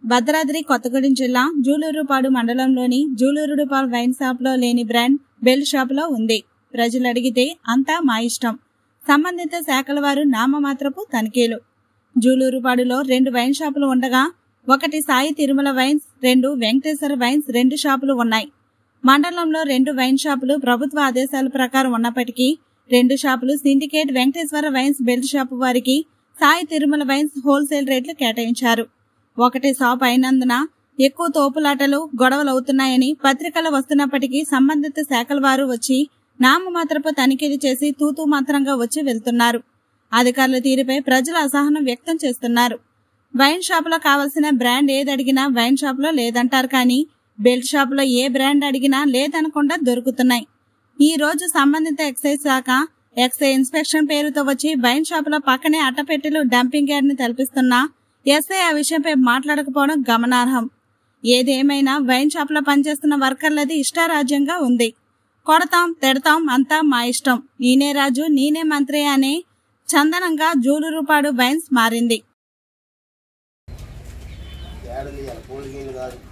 భద్రాద్రి కొత్తగూడెం జిల్లా జూలూరుపాడు మండలంలోని జూలూరుపాడు వైన్ షాప్లో లేని బ్రాండ్ బెల్ట్ షాపులో ఉంది ప్రజలు అడిగితే అంతా మా ఇష్టం సంబంధిత శాఖల వారు నామమాత్రపు తనిఖీలు జూలూరుపాడులో రెండు వైన్ షాపులు ఉండగా ఒకటి సాయి తిరుమల వైన్స్ రెండు వెంకటేశ్వర వైన్స్ రెండు షాపులు ఉన్నాయి మండలంలో రెండు వైన్ షాపులు ప్రభుత్వ ఆదేశాల ప్రకారం ఉన్నప్పటికీ రెండు షాపులు syndicate Venkateswara wines belt shop వారికి సాయి తిరుమల వైన్స్ హోల్సేల్ రేట్లు కేటాయించారు ఒకటి షాప్ అయినందున ఎక్కువ తోపులాటలు గొడవలు అవుతున్నాయని పత్రికలు వస్తున్నప్పటికీ సంబంధిత శాఖల వారు వచ్చి నామమాత్రపు తనిఖీలు చేసి తూతూ మాత్రంగా వచ్చి వెళ్తున్నారు అధికారుల తీరుపై ప్రజలు అసహనం వ్యక్తం చేస్తున్నారు వైన్ షాపులో కావలసిన బ్రాండ్ ఏది అడిగినా వైన్ షాపులో లేదంటారు కానీ బెల్ట్ షాపులో ఏ బ్రాండ్ అడిగినా లేదనకుండా దొరుకుతున్నాయి ఈ రోజు సంబంధిత ఎక్సైజ్ శాఖ ఎక్సైజ్ ఇన్స్పెక్షన్ పేరుతో వచ్చి వైన్ షాపులో పక్కనే అట్టపెట్టెలు డంపింగ్ యార్డ్ ని తలపిస్తున్నా ఎస్ఐ ఆ విషయంపై మాట్లాడకపోవడం గమనార్హం ఏదేమైనా వైన్ షాపులో పనిచేస్తున్న వర్కర్లది ఇష్టారాజ్యంగా ఉంది కొడతాం తిడతాం అంతా మా ఇష్టం నేనే రాజు నేనే మంత్రి అనే చందనంగా జూలురుపాడు వైన్స్ మారింది ఏడది ఫోన్ గీలు కాదు